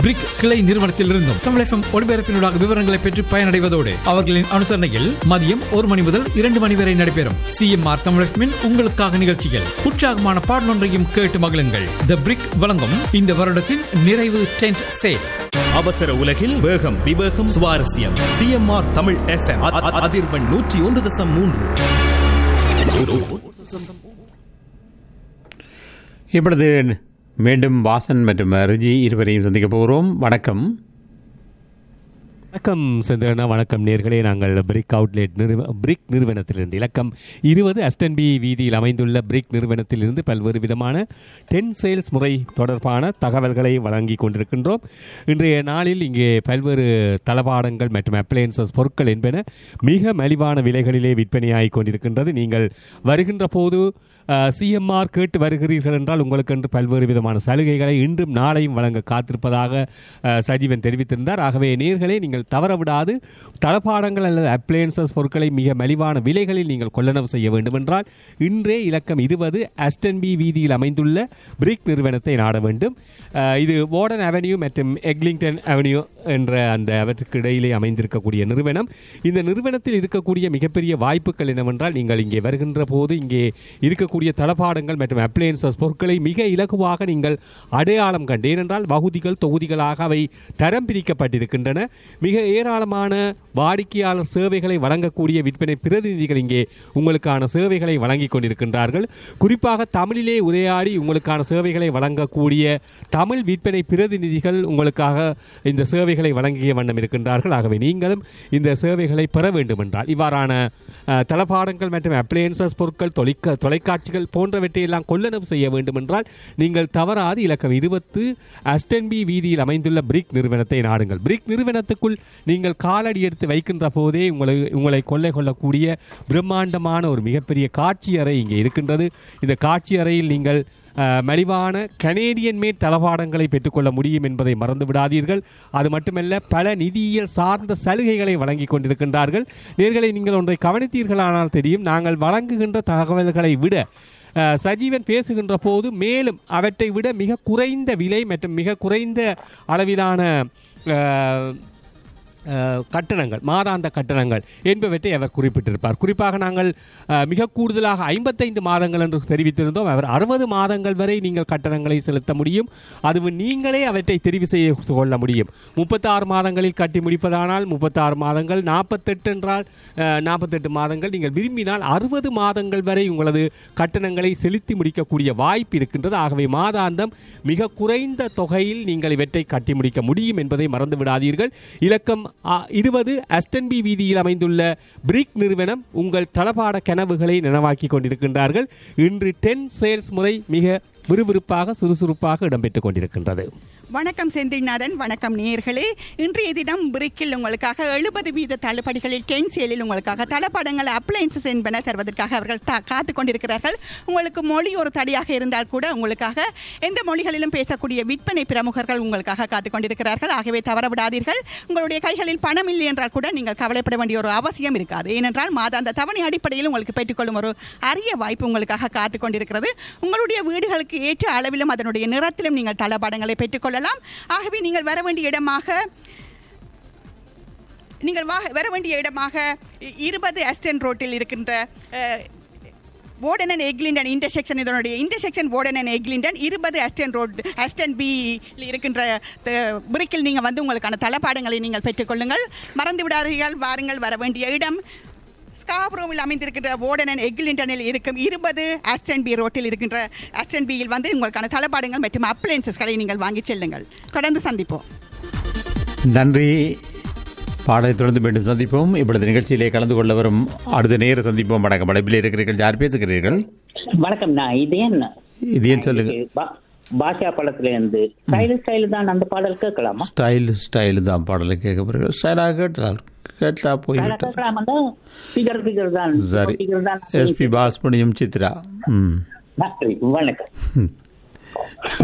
பிரிக் கிளை நிறுவனத்திலிருந்தும் தமிழ் எஃப்எம் ஒளிபரப்பினூடாக விவரங்களை பெற்று பயனடைவதோடு அவர்களின் அனுசரணையில் மதியம் ஒரு மணி முதல் இரண்டு மணி வரை நடைபெறும் சிஎம்ஆர் தமிழ் எஃப்எம் உங்களுக்காக நிகழ்ச்சிகள் உற்சாகமான பாடலொன்றையும் கேட்டு மகிழுங்கள் த பிரிக் வழங்கும் இந்த வருடத்தின் நிறைவு டென்ட் சேல் அவசர உலகில் வேகம் விவேகம் சுவாரஸ்யம் சிஎம்ஆர் தமிழ் எஃப்எம் அதிர்வெண் நூற்றி ஒன்று தசம் மூன்று இப்பொழுது மீண்டும் வாசன் மற்றும் ரிஜி இருவரையும் சந்திக்க போகிறோம் வணக்கம் வணக்கம் சந்திரனா வணக்கம் நேர்களே நாங்கள் பிரிக் அவுட்லெட் நிறுவ பிரிக் நிறுவனத்திலிருந்து இலக்கம் இருபது அஸ்டன்பி வீதியில் அமைந்துள்ள பிரிக் நிறுவனத்திலிருந்து பல்வேறு விதமான டென் சேல்ஸ் முறை தொடர்பான தகவல்களை வழங்கி கொண்டிருக்கின்றோம் இன்றைய நாளில் இங்கே பல்வேறு தளபாடங்கள் மற்றும் அப்ளையன்சஸ் பொருட்கள் என்பன மிக மலிவான விலைகளிலே விற்பனையாகிக் கொண்டிருக்கின்றது நீங்கள் வருகின்ற போது சிஎம்ஆர் கேட்டு வருகிறீர்கள் என்றால் உங்களுக்கென்று பல்வேறு விதமான சலுகைகளை இன்றும் நாளையும் வழங்க காத்திருப்பதாக அஹ், சஜீவன் தெரிவித்திருந்தார் ஆகவே நேர்களே நீங்கள் தவறவிடாது தளபாடங்கள் அல்லது அப்ளையன்சஸ் பொருட்களை மிக மலிவான விலைகளில் நீங்கள் கொள்ளளவு செய்ய வேண்டும் என்றால் இன்றே இலக்கம் இருபது அஸ்டன்பி வீதியில் அமைந்துள்ள பிரிக் நிறுவனத்தை நாட வேண்டும் அஹ், இது வார்டன் அவென்யூ மற்றும் எக்லிங்டன் அவென்யூ என்ற அந்த அவற்றுக்கு இடையிலே அமைந்திருக்கக்கூடிய நிறுவனம் இந்த நிறுவனத்தில் இருக்கக்கூடிய மிகப்பெரிய வாய்ப்புகள் என்னவென்றால் நீங்கள் இங்கே வருகின்ற போது இங்கே இருக்கக்கூடிய தளபாடங்கள் மற்றும் அப்ளையன்சஸ் பொருட்களை மிக இலகுவாக நீங்கள் அடையாளம் கண்டு ஏனென்றால் வகுதிகள் தொகுதிகளாக அவை தரம் பிரிக்கப்பட்டிருக்கின்றன மிக ஏராளமான வாடிக்கையாளர் சேவைகளை வழங்கக்கூடிய விற்பனை பிரதிநிதிகள் இங்கே உங்களுக்கான சேவைகளை வழங்கிக் கொண்டிருக்கின்றார்கள் குறிப்பாக தமிழிலே உரையாடி உங்களுக்கான சேவைகளை வழங்கக்கூடிய தமிழ் விற்பனை பிரதிநிதிகள் உங்களுக்காக இந்த சேவைகளை வழங்கிய வண்ணம் இருக்கின்றார்கள் ஆகவே நீங்களும் இந்த சேவைகளை பெற வேண்டும் என்றால் இவ்வாறான அஹ், தளபாடங்கள் மற்றும் அப்ளையன்சஸ் பொருட்கள் தொலைக்க தொலைக்காட்சிகள் போன்றவற்றை எல்லாம் கொள்ளளவு செய்ய வேண்டும் என்றால் நீங்கள் தவறாது இலக்கம் இருபத்து அஸ்டன்பி வீதியில் அமைந்துள்ள பிரிக் நிறுவனத்தை நாடுங்கள் பிரிக் நிறுவனத்துக்குள் நீங்கள் காலடி எடுத்து வைக்கின்ற போதே உங்களை உங்களை கொள்ளை கொள்ளக்கூடிய பிரம்மாண்டமான ஒரு மிகப்பெரிய காட்சி அறை இங்கே இருக்கின்றது இந்த காட்சி அறையில் நீங்கள் அஹ், மலிவான கனேடியன் மேட் தளபாடங்களை பெற்றுக்கொள்ள முடியும் என்பதை மறந்து விடாதீர்கள் அது மட்டுமல்ல பல நிதியியல் சார்ந்த சலுகைகளை வழங்கி கொண்டிருக்கின்றார்கள் நேர்களை நீங்கள் ஒன்றை கவனித்தீர்களானால் தெரியும் நாங்கள் வழங்குகின்ற தகவல்களை விட அஹ், சஜீவன் பேசுகின்ற போது மேலும் அவற்றை விட மிக குறைந்த விலை மற்றும் மிக குறைந்த அளவிலான அஹ், அஹ், கட்டணங்கள் மாதாந்த கட்டணங்கள் என்பவற்றை அவர் குறிப்பிட்டிருப்பார் குறிப்பாக நாங்கள் அஹ், மிக கூடுதலாக ஐம்பத்தைந்து மாதங்கள் என்று தெரிவித்திருந்தோம் அவர் அறுபது மாதங்கள் வரை நீங்கள் கட்டணங்களை செலுத்த முடியும் அதுவும் நீங்களே அவற்றை தெரிவு செய்ய கொள்ள முடியும் முப்பத்தாறு மாதங்களில் கட்டி முடிப்பதானால் முப்பத்தாறு மாதங்கள் நாற்பத்தெட்டு என்றால் நாற்பத்தெட்டு மாதங்கள் நீங்கள் விரும்பினால் அறுபது மாதங்கள் வரை உங்களது கட்டணங்களை செலுத்தி முடிக்கக்கூடிய வாய்ப்பு இருக்கின்றது ஆகவே மாதாந்தம் மிக குறைந்த தொகையில் நீங்கள் இவற்றை கட்டி முடிக்க முடியும் என்பதை மறந்து விடாதீர்கள் இலக்கம் இருபது அஸ்டன்பி வீதியில் அமைந்துள்ள பிரிக் நிறுவனம் உங்கள் தளபாட கனவுகளை நனவாக்கி கொண்டிருக்கின்றார்கள் இன்று டென் சேல்ஸ் முறை மிக விறுவிறுப்பாக சுறுசுறுப்பாக இடம்பெற்றுக் கொண்டிருக்கின்றது வணக்கம் செந்தில்நாதன் வணக்கம் நேயர்களே இன்றைய தினம் பிரிக்கில் உங்களுக்காக எழுபது வீத தள்ளுபடிகளில் டென் சேலில் உங்களுக்காக தளப்படங்கள் அப்ளைன்சஸ் என்பன தருவதற்காக அவர்கள் தா- காத்துக் கொண்டிருக்கிறார்கள் உங்களுக்கு மொழி ஒரு தடையாக இருந்தால் கூட உங்களுக்காக எந்த மொழிகளிலும் பேசக்கூடிய விற்பனை பிரமுகர்கள் உங்களுக்காக காத்துக் கொண்டிருக்கிறார்கள் ஆகவே தவற விடாதீர்கள் உங்களுடைய கைகளில் பணம் இல்லை என்றால் கூட நீங்கள் கவலைப்பட வேண்டிய ஒரு அவசியம் இருக்காது ஏனென்றால் மாதாந்த தவணை அடிப்படையில் உங்களுக்கு பெற்றுக்கொள்ளும் ஒரு அரிய வாய்ப்பு உங்களுக்காக காத்துக் கொண்டிருக்கிறது உங்களுடைய வீடுகளுக்கு ஏற்ற அளவிலும் அதனுடைய நிறத்திலும் நீங்கள் தளபாடங்களை பெற்றுக்கொள்ளலாம் ஆகவே நீங்கள் வர வேண்டிய இடமாக நீங்கள் வா வர வேண்டிய இடமாக இ- இருபது அஸ்டன் ரோட்டில் இருக்கின்ற அஹ், போர்டன் அண்ட் எக்லிண்டன் இன்டர்செக்ஷன் இதனுடைய இன்டர்செக்ஷன் போர்டன் அண்ட் எக்லிண்டன் இருபது அஸ்டன் ரோட் அஸ்டன் பி இருக்கின்ற அஹ், பிரிக்கில் நீங்கள் வந்து உங்களுக்கான தளபாடங்களை நீங்கள் பெற்றுக்கொள்ளுங்கள் மறந்து விடாதீர்கள் வாருங்கள் வர வேண்டிய இடம் ஸ்காப்ரோவில் அமைந்திருக்கின்ற போர்டன் அண்ட் எக்லிண்டனில் இருக்கும் இருபது அஸ்டன் பி ரோட்டில் இருக்கின்ற அஸ்டன் பியில் வந்து உங்களுக்கான தளபாடங்கள் மற்றும் அப்ளைன்சஸ்களை நீங்கள் வாங்கி செல்லுங்கள் தொடர்ந்து சந்திப்போம் நன்றி பாடலை தொடர்ந்து மீண்டும் சந்திப்போம் இப்பொழுது நிகழ்ச்சியிலே கலந்து கொள்ள வரும் அடுத்த நேர சந்திப்போம் வணக்கம் அழைப்பில் இருக்கிறீர்கள் யார் பேசுகிறீர்கள் வணக்கம் நான் இதேன் இது ஏன் சொல்லுங்க பா- பாஷா படத்துல இருந்து ஸ்டைல் ஸ்டைல் தான் அந்த பாடல் கேட்கலாமா ஸ்டைல் ஸ்டைல் தான் பாடலை கேட்க பிறகு ஸ்டைலாக கேட்டால் கேட்டா ஸ்டைலா போய்விட்டது கேட்கலாமா ஃபிகர் ஃபிகர் தான் சரி ஃபிகர் தான் எஸ்பி பாஸ்மணியும் சித்ரா ம் நன்றி வணக்கம்